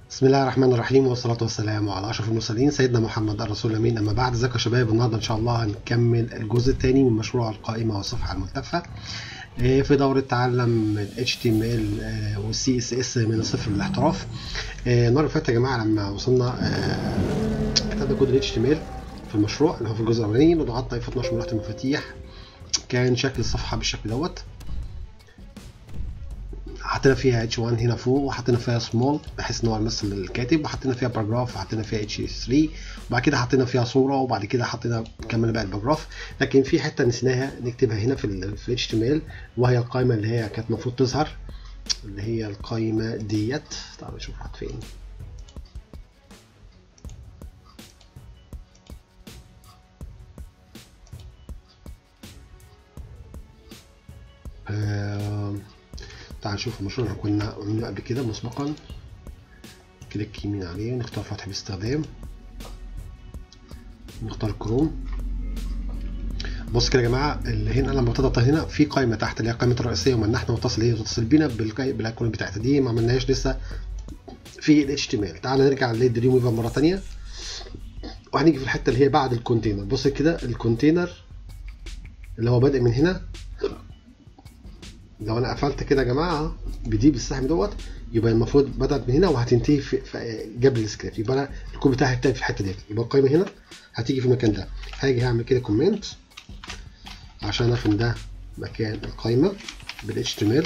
بسم الله الرحمن الرحيم والصلاة والسلام على أشرف المرسلين سيدنا محمد الرسول الأمين أما بعد ازيكم يا شباب النهاردة إن شاء الله هنكمل الجزء الثاني من مشروع القائمة والصفحة الملتفة إيه، في دورة تعلم ال HTML آه، وال CSS من الصفر للاحتراف آه، المرة اللي فاتت يا جماعة لما وصلنا آه، كتبنا كود ال HTML في المشروع اللي هو في الجزء الأولاني وضغطنا F12 من لوحة المفاتيح كان شكل الصفحة بالشكل دوت حطينا فيها اتش 1 هنا فوق وحطينا فيها سمول بحيث ان هو يمثل الكاتب وحطينا فيها باراجراف وحطينا فيها اتش 3 وبعد كده حطينا فيها صوره وبعد كده حطينا كملنا بقى الباراجراف لكن في حته نسيناها نكتبها هنا في ال في اتش تي ام ال وهي القائمه اللي هي كانت المفروض تظهر اللي هي القائمه ديت تعالوا نشوف راحت فين آه تعال نشوف المشروع اللي كنا عملناه قبل كده مسبقا كليك يمين عليه نختار فتح باستخدام نختار كروم بص كده يا جماعه اللي هنا لما بتضغط هنا في قائمه تحت اللي هي قائمه الرئيسيه ومن احنا متصل هي تتصل بينا بالايقونه بتاعتها دي ما عملناهاش لسه في ال HTML تعال نرجع للدريم ويفر مره ثانيه وهنيجي في الحته اللي هي بعد الكونتينر بص كده الكونتينر اللي هو بادئ من هنا لو انا قفلت كده يا جماعه بدي بالسهم دوت يبقى المفروض بدات من هنا وهتنتهي في, في قبل السكريبت يبقى انا الكود بتاعي هيبتدي في الحته ديت يبقى القائمه هنا هتيجي في المكان ده هاجي هعمل كده كومنت عشان افهم ده مكان القائمه بال HTML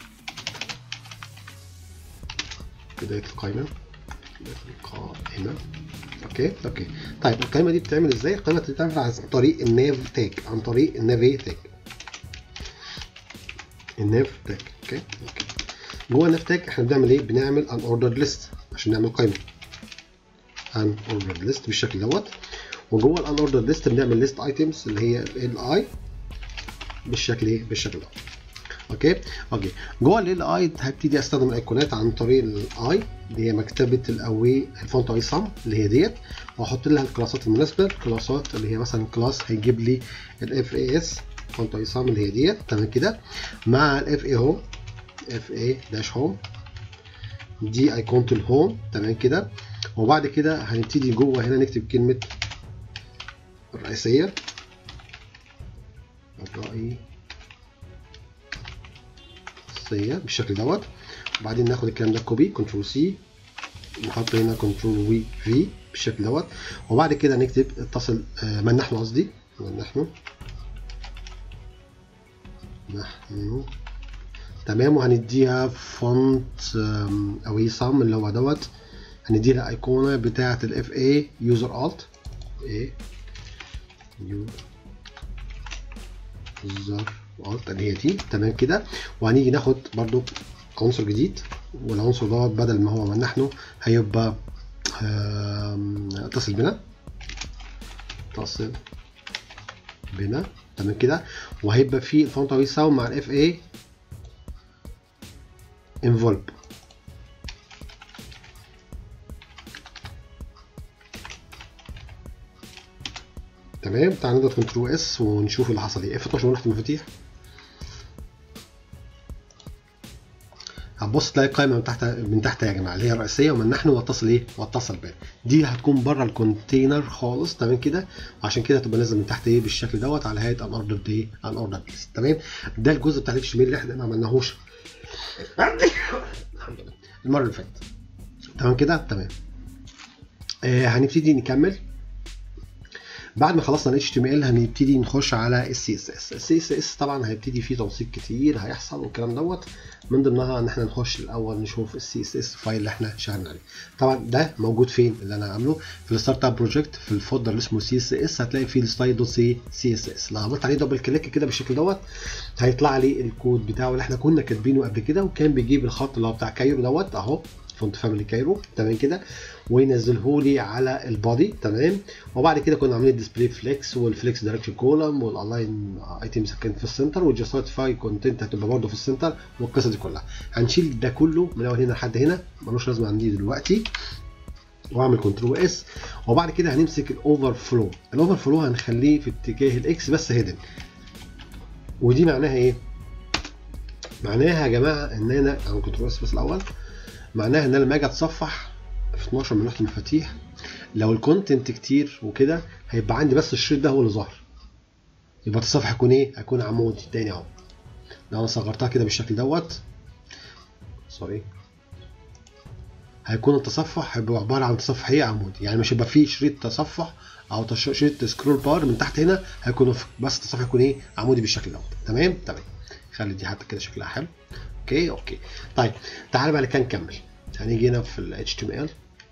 بدايه القائمه القائمه اوكي اوكي طيب القائمه دي بتتعمل ازاي القائمه بتتعمل عن طريق الناف تاج عن طريق النافي تاج الناف تاج اوكي اوكي جوه الناف تاج احنا بنعمل ايه بنعمل ان اوردر ليست عشان نعمل قائمه ان اوردر ليست بالشكل دوت وجوه الان اوردر ليست بنعمل ليست ايتمز اللي هي ال اي بالشكل ايه بالشكل ده اوكي اوكي جوه ال اي هبتدي استخدم الايقونات عن طريق الاي اللي هي مكتبه الاوي الفونت اي سام اللي هي ديت واحط لها الكلاسات المناسبه الكلاسات اللي هي مثلا كلاس هيجيب لي الاف اي اس فونت اي سام اللي هي ديت تمام كده مع الاف اي هوم اف اي داش هوم دي ايقونه الهوم تمام كده وبعد كده هنبتدي جوه هنا نكتب كلمه الرئيسيه الرئيسيه بالشكل دوت وبعدين ناخد الكلام ده كوبي كنترول سي نحط هنا كنترول وي في بالشكل دوت وبعد كده نكتب اتصل من نحن قصدي من نحن نحن تمام وهنديها فونت او صم اللي هو دوت هندي لها ايقونه بتاعه الاف اي يوزر الت اي يوزر الت اللي هي دي تمام كده وهنيجي ناخد برضو عنصر جديد والعنصر دوت بدل ما هو من نحن هيبقى اتصل بنا اتصل بنا تمام كده وهيبقى في الفونت هيساوي مع الاف اي انفولب تمام تعال نضغط كنترول اس ونشوف اللي حصل ايه اف 12 ونحط المفاتيح هتبص تلاقي قائمه من تحت من تحت يا جماعه اللي هي الرئيسيه ومن نحن واتصل ايه واتصل بها دي هتكون بره الكونتينر خالص تمام كده عشان كده هتبقى نازله من تحت ايه بالشكل دوت على هيئه ان اوردر دي ان اوردر ليست تمام ده الجزء بتاع الاتش اللي احنا ما عملناهوش الحمد لله المره اللي فاتت تمام كده تمام آه هنبتدي نكمل بعد ما خلصنا ال HTML هنبتدي نخش على ال CSS ال CSS طبعا هيبتدي فيه تنسيق كتير هيحصل والكلام دوت من ضمنها ان احنا نخش الاول نشوف ال CSS فايل اللي احنا شغالين عليه طبعا ده موجود فين اللي انا عامله في الستارت اب بروجكت في الفولدر اللي اسمه CSS هتلاقي فيه الستايل دوت سي CSS لو عملت عليه دبل كليك كده بالشكل دوت هيطلع لي الكود بتاعه اللي احنا كنا كاتبينه قبل كده وكان بيجيب الخط اللي هو بتاع كايرو دوت اهو فونت فاميلي كايرو تمام كده وينزله لي على البادي تمام وبعد كده كنا عاملين الديسبلاي فليكس والفليكس دايركشن كولم والالاين ايتمز كانت في السنتر والجاستيفاي كونتنت هتبقى برده في السنتر والقصه دي كلها هنشيل ده كله من اول هنا لحد هنا ملوش لازمه عندي دلوقتي واعمل كنترول اس وبعد كده هنمسك الاوفر فلو الاوفر فلو هنخليه في اتجاه الاكس بس هيدن ودي معناها ايه معناها يا جماعه ان انا اعمل كنترول اس بس الاول معناها ان انا لما اجي اتصفح في 12 من لوحه المفاتيح لو الكونتنت كتير وكده هيبقى عندي بس الشريط ده هو اللي ظاهر يبقى التصفح هيكون ايه هيكون عمودي تاني اهو لو انا صغرتها كده بالشكل دوت سوري هيكون التصفح هيبقى عباره عن تصفح ايه عمودي يعني مش هيبقى فيه شريط تصفح او تش- شريط سكرول بار من تحت هنا هيكون ف- بس التصفح يكون ايه عمودي بالشكل دوت تمام تمام خلي دي حتى كده شكلها حلو اوكي اوكي طيب تعالى بقى كده نكمل هنيجي هنا في ال HTML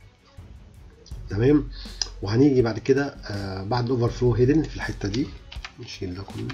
تمام وهنيجي بعد كده آه بعد الاوفر فلو هيدن في الحته دي نشيل ده كله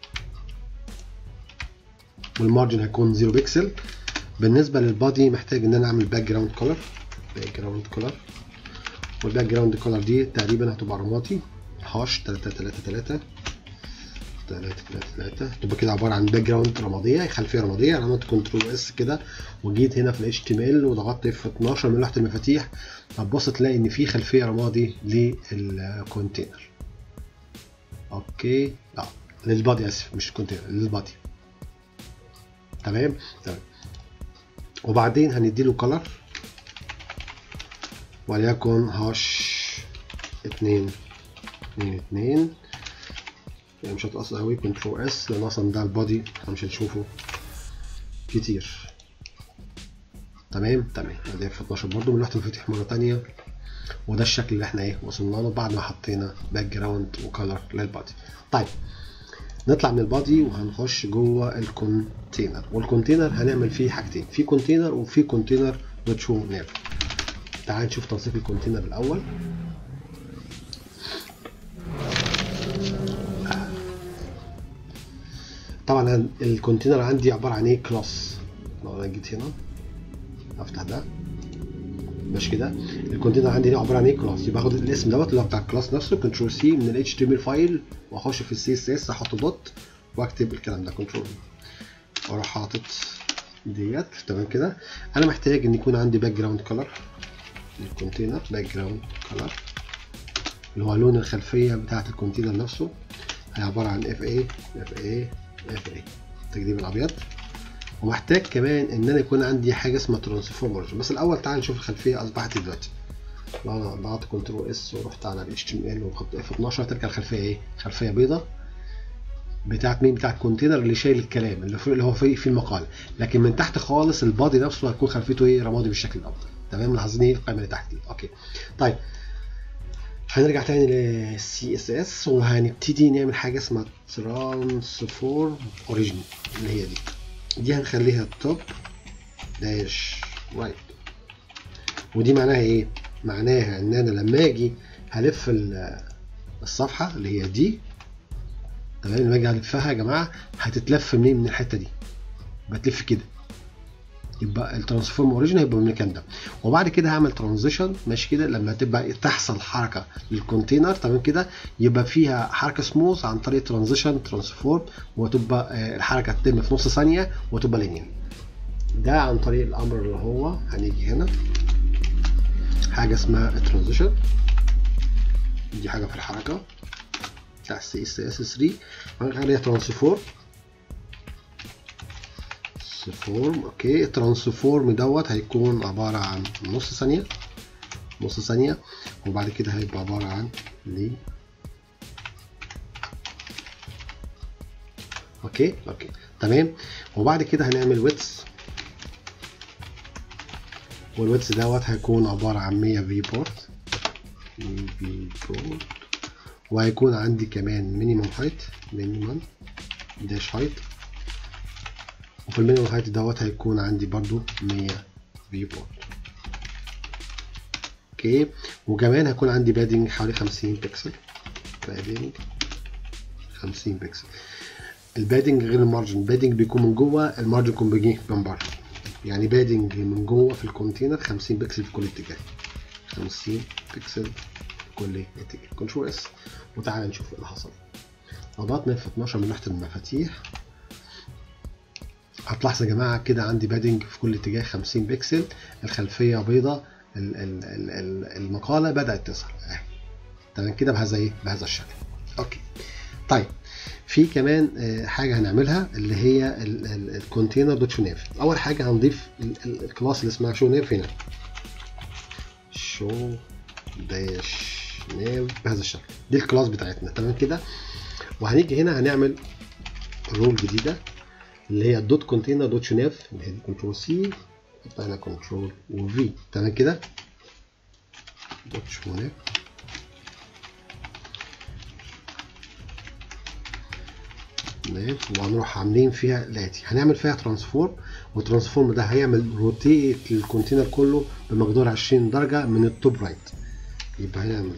والمارجن هيكون 0 بيكسل بالنسبه للبادي محتاج ان انا اعمل باك جراوند كولر باك جراوند كولر والباك جراوند كولر دي تقريبا هتبقى رمادي هاش 3 3 3 3 3 3 تبقى كده عباره عن باك جراوند رماديه خلفيه رماديه عملت كنترول اس كده وجيت هنا في الاتش تي ام ال وضغطت في 12 من لوحه المفاتيح هتبص تلاقي ان في خلفيه رمادي للكونتينر اوكي لا للبادي اسف مش الكونتينر للبادي تمام تمام وبعدين هنديله كلر وليكن هاش اتنين اتنين اتنين يعني مش هتقص قوي كنترول اس لان اصلا ده البادي احنا مش هنشوفه كتير تمام تمام ادي في 12 برضو من لوحه المفاتيح مره تانية وده الشكل اللي احنا ايه وصلنا له بعد ما حطينا باك جراوند وكلر للبادي طيب نطلع من البادي وهنخش جوه الكونتينر والكونتينر هنعمل فيه حاجتين في كونتينر وفي كونتينر دوت شو نيف تعال نشوف توصيف الكونتينر الاول طبعا الكونتينر عندي عباره عن ايه كلاس لو انا جيت هنا افتح ده ماشي كده الكونتينر عندي هنا عباره عن ايه كلاس يبقى اخد الاسم دوت اللي هو بتاع الكلاس نفسه كنترول سي من ال HTML فايل واخش في السي اس اس احط دوت واكتب الكلام ده كنترول واروح حاطط ديت تمام كده انا محتاج ان يكون عندي باك جراوند كلر للكونتينر باك جراوند كلر اللي هو لون الخلفيه بتاعه الكونتينر نفسه هي عباره عن اف اي اف اي اف اي التجديد الابيض ومحتاج كمان ان انا يكون عندي حاجه اسمها ترانسفورمر بس الاول تعال نشوف الخلفيه اصبحت دلوقتي لو انا ضغطت كنترول اس ورحت على ال HTML وحط اف 12 هترجع الخلفيه ايه؟ خلفيه بيضاء بتاعت مين؟ بتاع الكونتينر اللي شايل الكلام اللي, في اللي هو في في المقال لكن من تحت خالص البادي نفسه هيكون خلفيته ايه؟ رمادي بالشكل ده تمام ملاحظين ايه القائمه اللي تحت دي اوكي طيب هنرجع تاني للسي اس اس وهنبتدي نعمل حاجه اسمها ترانسفورم اوريجين اللي هي دي دي هنخليها توب داش رايت ودي معناها ايه معناها ان انا لما اجي هلف الصفحه اللي هي دي تمام لما اجي الفها يا جماعه هتتلف منين من الحته دي بتلف كده يبقى الترانسفورم اوريجين هيبقى من المكان ده وبعد كده هعمل ترانزيشن ماشي كده لما تبقى تحصل حركه للكونتينر تمام كده يبقى فيها حركه سموث عن طريق ترانزيشن ترانسفورم وتبقى الحركه تتم في نص ثانيه وتبقى لينير ده عن طريق الامر اللي هو هنيجي هنا حاجه اسمها ترانزيشن دي حاجه في الحركه بتاع السي اس اس 3 هنخليها ترانسفورم ترانسفورم اوكي الترانسفورم دوت هيكون عبارة عن نص ثانية نص ثانية وبعد كده هيبقى عبارة عن لي اوكي اوكي تمام وبعد كده هنعمل ويتس والويتس دوت هيكون عبارة عن 100 في بورت في بورت وهيكون عندي كمان مينيمم هايت مينيمم داش هايت وفي المينيمم هايت دوت هيكون عندي برضو 100 في بورت اوكي وكمان هيكون عندي بادنج حوالي 50 بكسل بادنج 50 بكسل البادنج غير المارجن البادنج بيكون من جوه المارجن بيكون بيجي من بره يعني بادنج من جوه في الكونتينر 50 بكسل في كل اتجاه 50 بكسل في كل اتجاه كنترول اس وتعالى نشوف ايه اللي حصل ضغطنا في 12 من ناحيه المفاتيح هتلاحظوا يا جماعه كده عندي بادنج في كل اتجاه 50 بكسل الخلفيه بيضة المقاله بدات تظهر اهي تمام كده بهذا ايه بهذا الشكل اوكي طيب في كمان حاجه هنعملها اللي هي الكونتينر دوت شونيف اول حاجه هنضيف الكلاس اللي اسمها شونيف هنا شو داش ناو بهذا الشكل دي الكلاس بتاعتنا تمام كده وهنيجي هنا هنعمل رول جديده اللي هي دوت كونتينر دوت شناف اللي هي دي كنترول سي نحط هنا كنترول وفي تمام كده دوت شناف تمام وهنروح عاملين فيها الاتي هنعمل فيها ترانسفورم والترانسفورم ده هيعمل روتيت للكونتينر كله بمقدار 20 درجه من التوب رايت يبقى هنعمل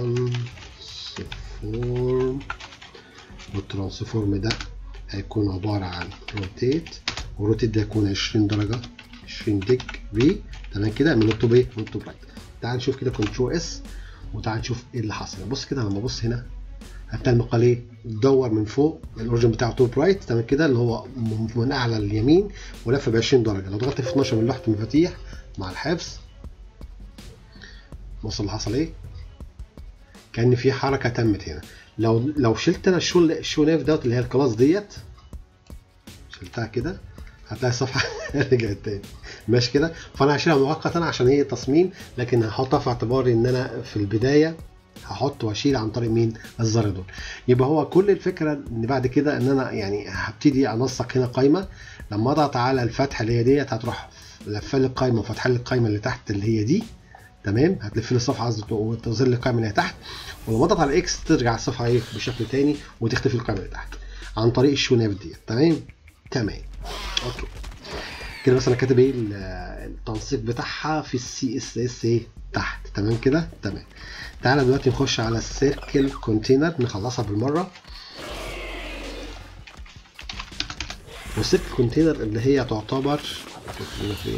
ترانسفورم والترانسفورم ده هيكون عبارة عن روتيت والروتيت ده هيكون 20 درجة 20 ديج في تمام كده من التوب ايه من التوب رايت تعال نشوف كده كنترول اس وتعال نشوف ايه اللي حصل بص كده لما ابص هنا هتلاقي المقال ايه دور من فوق الاوريجن بتاعه توب رايت تمام كده اللي هو من اعلى اليمين ولف ب 20 درجه لو ضغطت في 12 من لوحه المفاتيح مع الحفظ بص اللي حصل ايه كان في حركه تمت هنا لو لو شلت انا الشو الشو ناف دوت اللي هي الكلاس ديت شلتها كده هتلاقي الصفحه رجعت تاني ماشي كده فانا هشيلها مؤقتا عشان هي تصميم لكن هحطها في اعتباري ان انا في البدايه هحط واشيل عن طريق مين الزر دول يبقى هو كل الفكره ان بعد كده ان انا يعني هبتدي انسق هنا قايمه لما اضغط على الفتحه اللي هي ديت هتروح لفه لي القايمه وفتح لي القايمه اللي تحت اللي هي دي تمام هتلف لي الصفحه قصدي وتظهر لي القائمه اللي تحت ولما اضغط على اكس ترجع الصفحه ايه بشكل تاني وتختفي القائمه اللي تحت عن طريق الشوناف ديت تمام تمام اوكي كده بس انا كاتب ايه التنسيق بتاعها في السي اس اس ايه تحت تمام كده تمام تعالى دلوقتي نخش على السيركل كونتينر نخلصها بالمره والسيركل كونتينر اللي هي تعتبر فين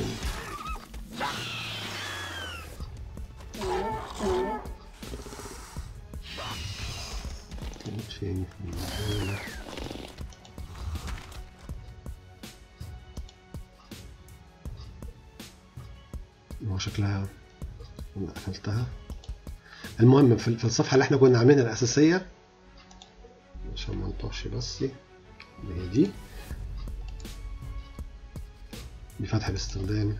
فين هو شكلها انا قفلتها المهم في الصفحه اللي احنا كنا عاملينها الاساسيه عشان ما نطوش بس اللي هي دي بفتح باستخدام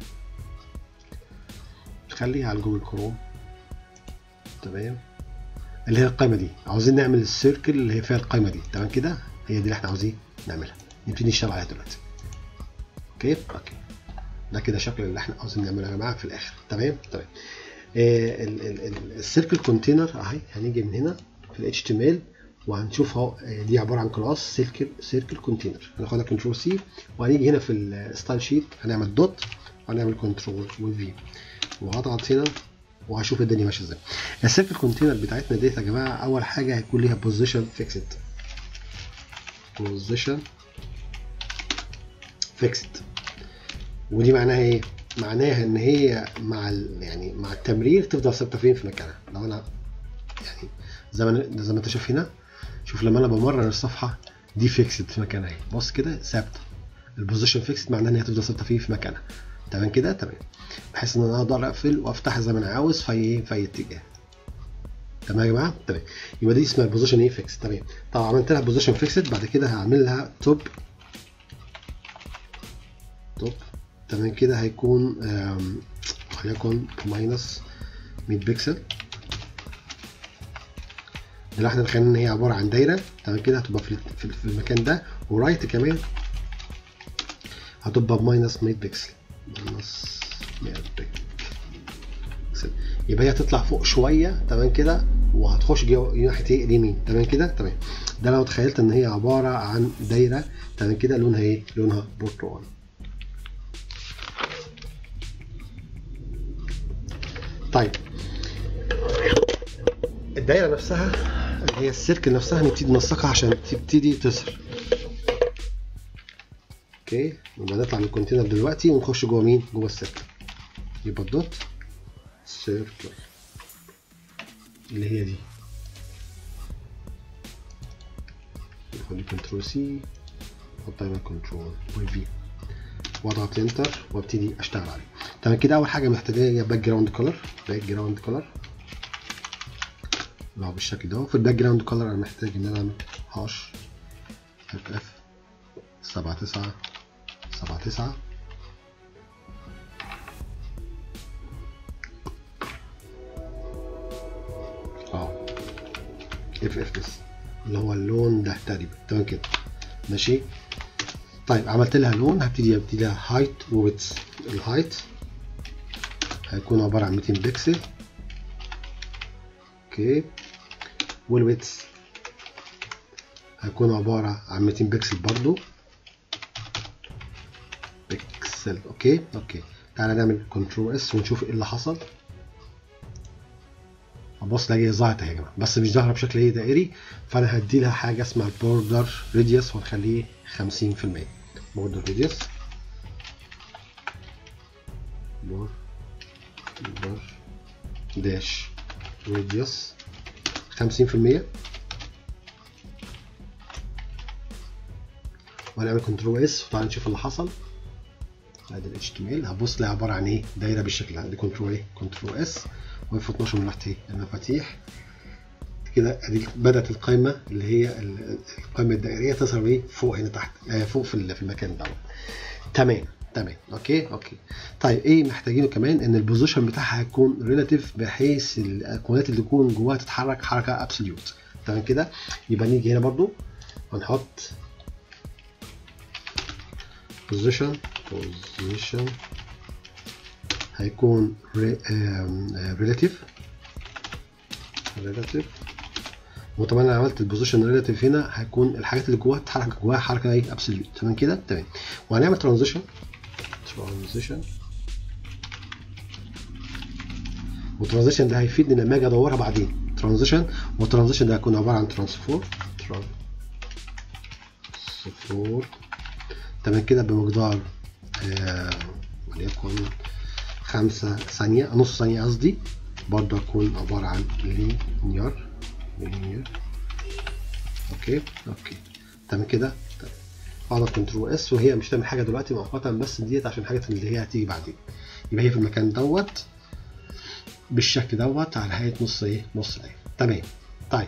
خليها على جوجل كروم تمام اللي هي القائمه دي عاوزين نعمل السيركل اللي هي فيها القائمه دي تمام كده هي دي اللي احنا عاوزين نعملها نبتدي نشتغل عليها دلوقتي اوكي اوكي ده كده شكل اللي احنا عاوزين نعمله يا جماعه في الاخر تمام تمام آه السيركل كونتينر اهي هنيجي من هنا في الاتش تي ام ال وهنشوف اهو دي عباره عن كلاس سيركل سيركل كونتينر هناخدها كنترول سي وهنيجي هنا في الستايل شيت هنعمل دوت وهنعمل كنترول وفي وهضغط هنا وهشوف الدنيا ماشيه ازاي السيركل كونتينر بتاعتنا ديت يا جماعه اول حاجه هيكون ليها بوزيشن فيكسد بوزيشن فيكسد ودي معناها ايه معناها ان هي مع يعني مع التمرير تفضل ثابته فين في مكانها لو انا يعني زي ما زي ما انت شايف هنا شوف لما انا بمرر الصفحه دي فيكسد في مكانها اهي بص كده ثابته البوزيشن فيكسد معناها ان هي تفضل ثابته فين في مكانها تمام كده تمام بحيث ان انا اقدر اقفل وافتح زي ما انا عاوز في اي في اي اتجاه تمام يا جماعه تمام يبقى دي اسمها البوزيشن ايه فيكس تمام طبعا عملت لها بوزيشن فيكسد بعد كده هعمل لها توب توب تمام كده هيكون وليكن ماينس 100 بكسل اللي احنا دخلنا ان هي عباره عن دايره تمام كده هتبقى في في المكان ده ورايت كمان هتبقى بماينس 100 بكسل ماينس 100 بكسل يبقى هي هتطلع فوق شويه تمام كده وهتخش جوه ناحيه ايه اليمين تمام كده تمام ده لو تخيلت ان هي عباره عن دايره تمام كده لونها ايه لونها برتقالي طيب الدايره نفسها اللي هي السيركل نفسها نبتدي ننسقها عشان تبتدي تظهر اوكي يبقى نطلع من الكونتينر دلوقتي ونخش جوه مين جوه السيركل يبقى الدوت سيركل اللي هي دي ناخد كنترول سي احط هنا كنترول وفي واضغط انتر وابتدي اشتغل عليه تمام كده اول حاجه محتاجه هي باك جراوند كولر باك جراوند كولر اللي هو بالشكل ده في الباك جراوند كولر انا محتاج ان انا اعمل هاش اف اف سبعة تسعة سبعة تسعة اف اف بس اللي هو اللون ده تقريبا تمام كده ماشي طيب عملت لها لون هبتدي ابتدي لها هايت وويدث الهايت هيكون عباره عن 200 بكسل اوكي والويدث هيكون عباره عن 200 بكسل برضو بكسل اوكي اوكي تعالى نعمل كنترول اس ونشوف ايه اللي حصل ابص الاقي ظهرت اهي يا جماعه بس مش ظاهره بشكل ايه دائري فانا هدي لها حاجه اسمها البوردر ريديوس ونخليه 50% بوردر ريديوس بوردر داش ريديوس 50% وهنعمل كنترول اس وتعالى نشوف اللي حصل ادي ال HTML هبص لها عباره عن ايه دايره بالشكل ده دي كنترول ايه كنترول اس واف 12 من تحت ايه المفاتيح كده ادي بدات القائمه اللي هي القائمه الدائريه تظهر ايه فوق هنا تحت آه فوق في المكان دوت تمام تمام اوكي اوكي طيب ايه محتاجينه كمان ان البوزيشن بتاعها هيكون ريلاتيف بحيث الايقونات اللي تكون جواها تتحرك حركه ابسوليوت تمام كده يبقى نيجي هنا برضو ونحط بوزيشن بوزيشن هيكون ريلاتيف ريلاتيف وطبعا انا عملت البوزيشن ريلاتيف هنا هيكون الحاجات اللي جواها تتحرك جواها حركه ايه ابسوليوت تمام كده تمام وهنعمل ترانزيشن ترانزيشن والترانزيشن ده هيفيدني لما اجي ادورها بعدين ترانزيشن والترانزيشن ده هيكون عباره عن ترانسفور ترانسفور تمام كده بمقدار آه وليكن خمسة ثانية نص ثانية قصدي برضه هتكون عبارة عن لينير لينير اوكي اوكي تمام كده اضغط كنترول اس وهي مش تعمل حاجة دلوقتي مؤقتا بس ديت عشان الحاجات اللي هي هتيجي بعدين يبقى هي في المكان دوت بالشكل دوت على هيئة نص ايه نص دقيقة تمام طيب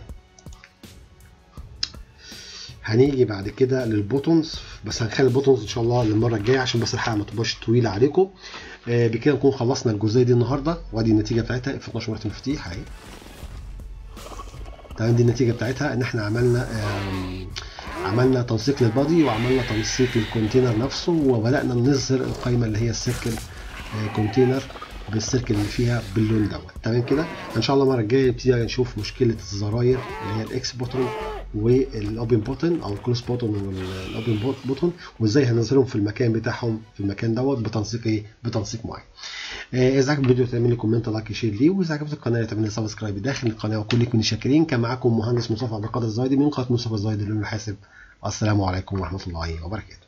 هنيجي بعد كده للبوتونز بس هنخلي البوتونز ان شاء الله للمره الجايه عشان بس الحلقه ما تبقاش طويله عليكم آه بكده نكون خلصنا الجزئيه دي النهارده وادي النتيجه بتاعتها في 12 مرة مفاتيح اهي تمام دي النتيجه بتاعتها ان احنا عملنا عملنا تنسيق للبادي وعملنا تنسيق للكونتينر نفسه وبدانا نظهر القائمه اللي هي السيركل كونتينر بالسيركل اللي فيها باللون دوت تمام كده ان شاء الله المره الجايه نبتدي نشوف مشكله الزراير اللي هي الاكس بوتون والاوبن بوتن او الكلوز بوتن والاوبن بوتن وازاي هنظهرهم في المكان بتاعهم في المكان دوت بتنسيق ايه بتنسيق معين آه اذا عجبك الفيديو تعمل لي كومنت لايك شير ليه واذا عجبتك القناه تعمل لي سبسكرايب داخل القناه وكلكم شاكرين كان معاكم مهندس مصطفى عبد القادر الزايدي من قناه مصطفى الزايدي للمحاسب السلام عليكم ورحمه الله وبركاته